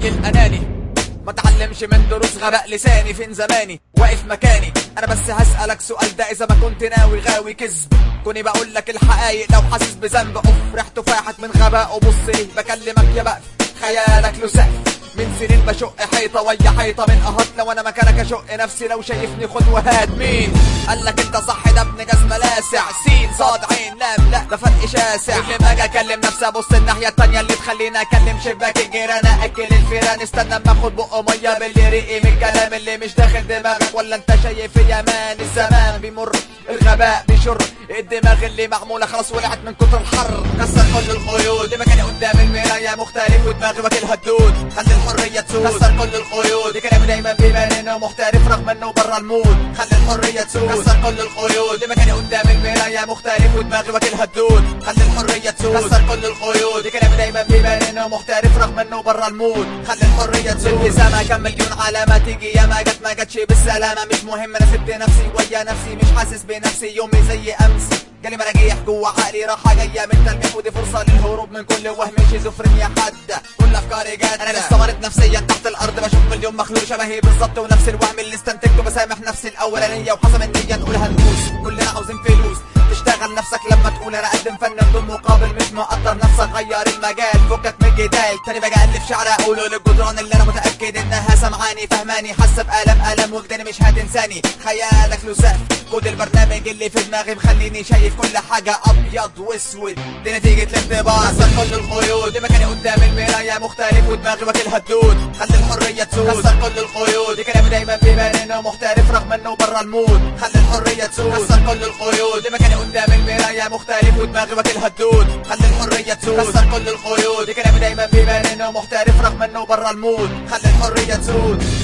راجل اناني ما تعلمش من دروس غباء لساني فين زماني واقف مكاني انا بس هسألك سؤال ده اذا ما كنت ناوي غاوي كذب كوني بقول لك الحقايق لو حاسس بذنب اوف ريحته فاحت من غباء وبص لي بكلمك يا بقى خيالك له سقف من سنين بشق حيطة ويا حيطة من قهط لو انا مكانك اشق نفسي لو شايفني خد وهات مين قالك انت صح ده ابن جزمة لاسع سين صاد عين لام لا ده فرق شاسع كل ما اجي اكلم نفسي ابص الناحية التانية اللي تخليني اكلم شباك الجيران اكل الفيران استنى اما اخد بق مية باللي رقي من الكلام اللي مش داخل دماغك ولا انت شايف يا مان الزمان بيمر الغباء بيشر الدماغ اللي معمولة خلاص ولعت من كتر الحر كسر كل القيود مكاني قدام المراية مختلف ودماغي واكلها الدود خلي الحرية تسود كسر كل القيود كلامي دايما بيبان انه محترف رغم انه برا المود خلي الحرية تسود كسر كل القيود مكاني قدام المراية مختلف ودماغي واكلها الدود خلي الحرية تسود كسر كل القيود كلامي دايما بيبان انه محترف رغم انه برا المود خلي الحرية تسود الابتسامة كم مليون علامة تيجي يا ما جت ما جتش بالسلامة مش مهم انا سبت نفسي ويا نفسي مش حاسس بنفسي يومي زي امس جالي مراجيح جوا عقلي راحة جاية من تلميح ودي فرصة للهروب من كل وهم شيزوفرينيا حادة كل افكاري جادة انا لسه مريض نفسيا تحت الارض بشوف مليون مخلوق شبهي بالظبط ونفس الوهم اللي استنتجته بسامح نفسي الاولانية وحسب النية نقول هندوس كلنا عاوزين فلوس تشتغل نفسك لما تقول انا اقدم فن بدون مقابل مش مقدر نفسك غير المجال فكك من الجدال تاني باجي الف شعر اقوله للجدران اللي انا متاكد انها سمعاني فهماني حاسه بألم ألم وجداني مش هتنساني خيالك له سقف كود البرنامج اللي في دماغي مخليني شايف كل حاجه ابيض واسود دي نتيجه الانطباع كسر كل القيود دي مكاني قدام المرايه مختلف ودماغي واكلها الدود خلي الحريه تسود كسر كل القيود دي كلامي دايما بيبان انه محترف رغم انه برا المود خلي الحريه تسود كسر كل القيود دي مكاني قدام المرايه مختلف ودماغي واكلها الدود خلي الحريه تسود كسر كل القيود دي كلامي دايما بيبان انه محترف رغم انه برا المود خلي الحريه تسود